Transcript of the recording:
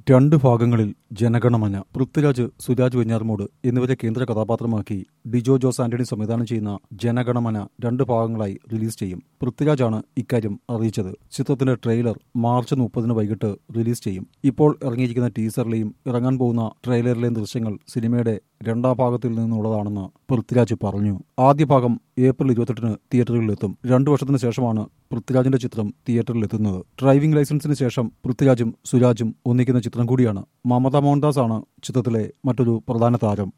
രണ്ട് ഭാഗങ്ങളിൽ ജനഗണമന പൃഥ്വിരാജ് സുരാജ് വെഞ്ഞാറമൂട് എന്നിവരെ കേന്ദ്ര കഥാപാത്രമാക്കി ഡിജോ ജോസ് ആന്റണി സംവിധാനം ചെയ്യുന്ന ജനഗണമന രണ്ട് ഭാഗങ്ങളായി റിലീസ് ചെയ്യും പൃഥ്വിരാജാണ് ഇക്കാര്യം അറിയിച്ചത് ചിത്രത്തിന്റെ ട്രെയിലർ മാർച്ച് മുപ്പതിന് വൈകിട്ട് റിലീസ് ചെയ്യും ഇപ്പോൾ ഇറങ്ങിയിരിക്കുന്ന ടീസറിലെയും ഇറങ്ങാൻ പോകുന്ന ട്രെയിലറിലെയും ദൃശ്യങ്ങൾ സിനിമയുടെ രണ്ടാം ഭാഗത്തിൽ നിന്നുള്ളതാണെന്ന് പൃഥ്വിരാജ് പറഞ്ഞു ആദ്യ ഭാഗം ഏപ്രിൽ ഇരുപത്തെട്ടിന് തിയേറ്ററുകളിലെത്തും രണ്ടു വർഷത്തിന് ശേഷമാണ് പൃഥ്വിരാജിന്റെ ചിത്രം തിയേറ്ററിലെത്തുന്നത് ഡ്രൈവിംഗ് ലൈസൻസിന് ശേഷം പൃഥ്വിരാജും സുരാജും ഒന്നിക്കുന്ന ചിത്രം കൂടിയാണ് മമത മോഹൻദാസ് ആണ് ചിത്രത്തിലെ മറ്റൊരു പ്രധാന താരം